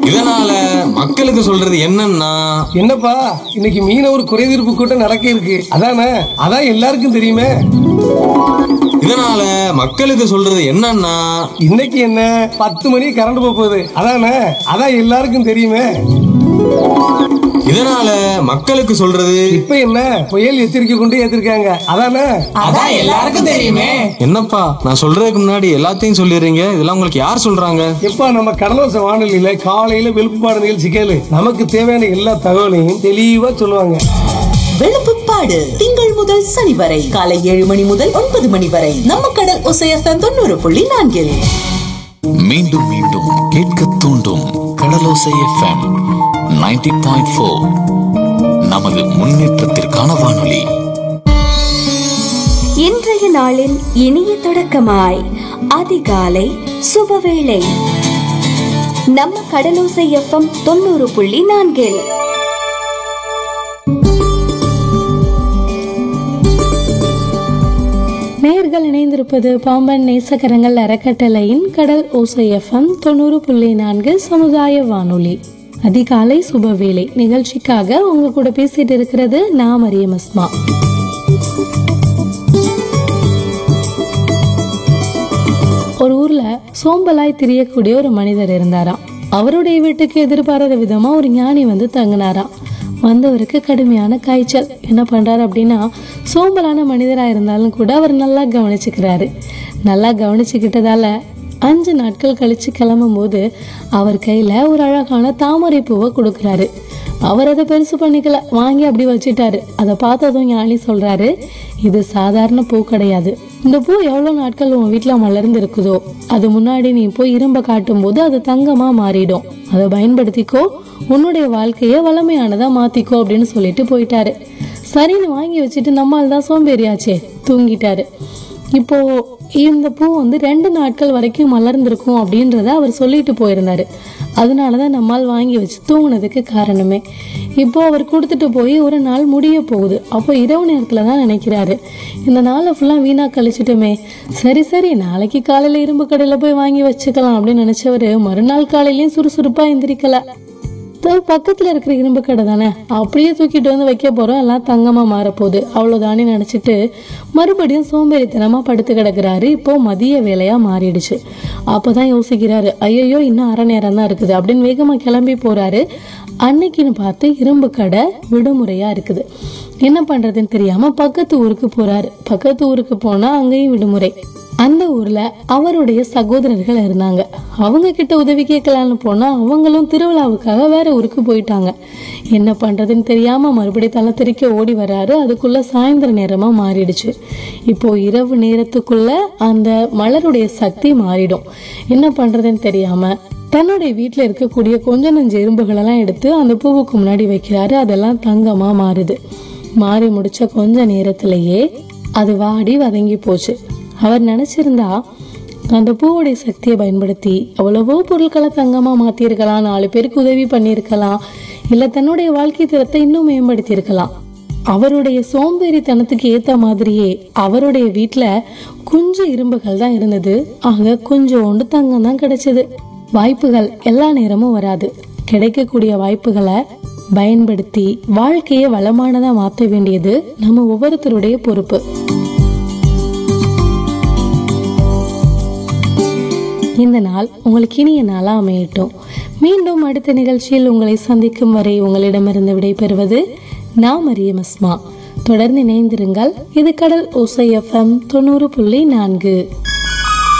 இதனால மக்களுக்கு சொல்றது என்னன்னா என்னப்பா இன்னைக்கு மீனவர் குறைதீர்ப்பு கூட்டம் நடக்க இருக்கு அதானே அதான் எல்லாருக்கும் தெரியுமே இதனால மக்களுக்கு சொல்றது என்னன்னா இன்னைக்கு என்ன பத்து மணி கரண்ட் போக போகுது அதானே அதான் எல்லாருக்கும் தெரியுமே இதனால மக்களுக்கு சொல்றது இப்ப என்ன புயல் எச்சரிக்கை கொண்டு ஏத்திருக்காங்க அதானே அதான் எல்லாருக்கும் தெரியுமே என்னப்பா நான் சொல்றதுக்கு முன்னாடி எல்லாத்தையும் சொல்லிடுறீங்க இதெல்லாம் உங்களுக்கு யார் சொல்றாங்க எப்பா நம்ம கடலோச வானொலியில காலையில வெளுப்புப்பாடு நிகழ்ச்சி கேளு நமக்கு தேவையான எல்லா தகவலையும் தெளிவா சொல்லுவாங்க வெளுப்புப்பாடு திங்கள் முதல் சனி வரை காலை ஏழு மணி முதல் ஒன்பது மணி வரை நம்ம கடல் ஒசையத்தன் தொண்ணூறு புள்ளி நான்கில் மீண்டும் மீண்டும் கேட்க தூண்டும் கடலோசை எஃப்எம் 90.4 பாயிண்ட் ஃபோர் நமது முன்னேற்றத்திற்கான வானொலி இன்றைய நாளின் இனிய தொடக்கமாய் அதிகாலை சுபவேளை நம்ம கடலோசை எஃப்எம் தொண்ணூறு புள்ளி நான்கில் நேர்கள் இணைந்திருப்பது பாம்பன் நேசக்கரங்கள் அறக்கட்டளையின் கடல் ஓசை எஃப்எம் தொண்ணூறு புள்ளி நான்கு சமுதாய வானொலி அதிகாலை சுபவேளை நிகழ்ச்சிக்காக உங்க கூட பேசிட்டு இருக்கிறது நான் மரியம் அஸ்மா ஒரு ஊர்ல சோம்பலாய் திரியக்கூடிய ஒரு மனிதர் இருந்தாராம் அவருடைய வீட்டுக்கு எதிர்பாராத விதமா ஒரு ஞானி வந்து தங்கினாராம் வந்தவருக்கு கடுமையான காய்ச்சல் என்ன பண்றாரு அப்படின்னா சோம்பலான மனிதரா இருந்தாலும் கூட அவர் நல்லா கவனிச்சுக்கிறாரு நல்லா கவனிச்சுக்கிட்டதால அஞ்சு நாட்கள் கழிச்சு கிளம்பும்போது அவர் கையில ஒரு அழகான தாமரை பூவை கொடுக்குறாரு அவர் அதை பெருசு பண்ணிக்கல வாங்கி அப்படி வச்சிட்டாரு அதை பார்த்ததும் ஞானி சொல்றாரு இது சாதாரண பூ கிடையாது இந்த பூ எவ்வளவு நாட்கள் உன் வீட்டுல மலர்ந்து இருக்குதோ அது முன்னாடி நீ போய் இரும்ப காட்டும் போது அது தங்கமா மாறிடும் அதை பயன்படுத்திக்கோ உன்னுடைய வாழ்க்கைய வளமையானதா மாத்திக்கோ அப்படின்னு சொல்லிட்டு போயிட்டாரு சரின்னு வாங்கி வச்சுட்டு நம்மால் தான் சோம்பேறியாச்சே தூங்கிட்டாரு இப்போ இந்த பூ வந்து ரெண்டு நாட்கள் வரைக்கும் மலர்ந்திருக்கும் அப்படின்றத அவர் சொல்லிட்டு போயிருந்தாரு அதனாலதான் நம்மால் வாங்கி வச்சு தூங்குனதுக்கு காரணமே இப்போ அவர் கொடுத்துட்டு போய் ஒரு நாள் முடிய போகுது அப்போ இரவு நேரத்துல தான் நினைக்கிறாரு இந்த நாளை ஃபுல்லா வீணா கழிச்சிட்டுமே சரி சரி நாளைக்கு காலையில இரும்பு கடையில போய் வாங்கி வச்சுக்கலாம் அப்படின்னு நினைச்சவரு மறுநாள் காலையிலயும் சுறுசுறுப்பா எந்திரிக்கல தோ பக்கத்துல இருக்கிற இரும்பு கடை தானே அப்படியே தூக்கிட்டு வந்து வைக்க போறோம் எல்லாம் தங்கமா மாறப்போகுது அவ்வளவுதானே நினைச்சிட்டு மறுபடியும் சோம்பேறித்தனமா படுத்து கிடக்குறாரு இப்போ மதிய வேலையா மாறிடுச்சு அப்பதான் யோசிக்கிறாரு ஐயோ இன்னும் அரை நேரம் தான் இருக்குது அப்படின்னு வேகமா கிளம்பி போறாரு அன்னைக்குன்னு பார்த்து இரும்பு கடை விடுமுறையா இருக்குது என்ன பண்றதுன்னு தெரியாம பக்கத்து ஊருக்கு போறாரு பக்கத்து ஊருக்கு போனா அங்கேயும் விடுமுறை அந்த ஊர்ல அவருடைய சகோதரர்கள் இருந்தாங்க அவங்க கிட்ட உதவி கேட்கலான்னு போனா அவங்களும் திருவிழாவுக்காக வேற ஊருக்கு போயிட்டாங்க என்ன பண்றதுன்னு தெரியாம மறுபடியும் தலை தெறிக்க ஓடி வராரு அதுக்குள்ள சாயந்தர நேரமா மாறிடுச்சு இப்போ இரவு நேரத்துக்குள்ள அந்த மலருடைய சக்தி மாறிடும் என்ன பண்றதுன்னு தெரியாம தன்னுடைய வீட்டுல இருக்கக்கூடிய கொஞ்ச நஞ்சு எறும்புகளெல்லாம் எடுத்து அந்த பூவுக்கு முன்னாடி வைக்கிறாரு அதெல்லாம் தங்கமா மாறுது மாறி முடிச்ச கொஞ்ச நேரத்திலேயே அது வாடி வதங்கி போச்சு அவர் நினைச்சிருந்தா அந்த பூவுடைய சக்தியை பயன்படுத்தி எவ்வளவோ பொருட்களை தங்கமா மாத்திருக்கலாம் நாலு பேருக்கு உதவி பண்ணியிருக்கலாம் இல்ல தன்னுடைய வாழ்க்கை தரத்தை இன்னும் மேம்படுத்தி இருக்கலாம் அவருடைய சோம்பேறித்தனத்துக்கு ஏத்த மாதிரியே அவருடைய வீட்டுல கொஞ்சம் இரும்புகள் தான் இருந்தது ஆக கொஞ்சோண்டு தங்கம் தான் கிடைச்சது வாய்ப்புகள் எல்லா நேரமும் வராது கிடைக்கக்கூடிய வாய்ப்புகளை பயன்படுத்தி வாழ்க்கையை வளமானதா மாற்ற வேண்டியது நம்ம ஒவ்வொருத்தருடைய பொறுப்பு இந்த நாள் உங்களுக்கு இனிய நாளா அமையட்டும் மீண்டும் அடுத்த நிகழ்ச்சியில் உங்களை சந்திக்கும் வரை உங்களிடமிருந்து விடைபெறுவது நான் மரியம் அஸ்மா தொடர்ந்து இணைந்திருங்கள் இது கடல் ஓசை எஃப்எம் தொண்ணூறு புள்ளி நான்கு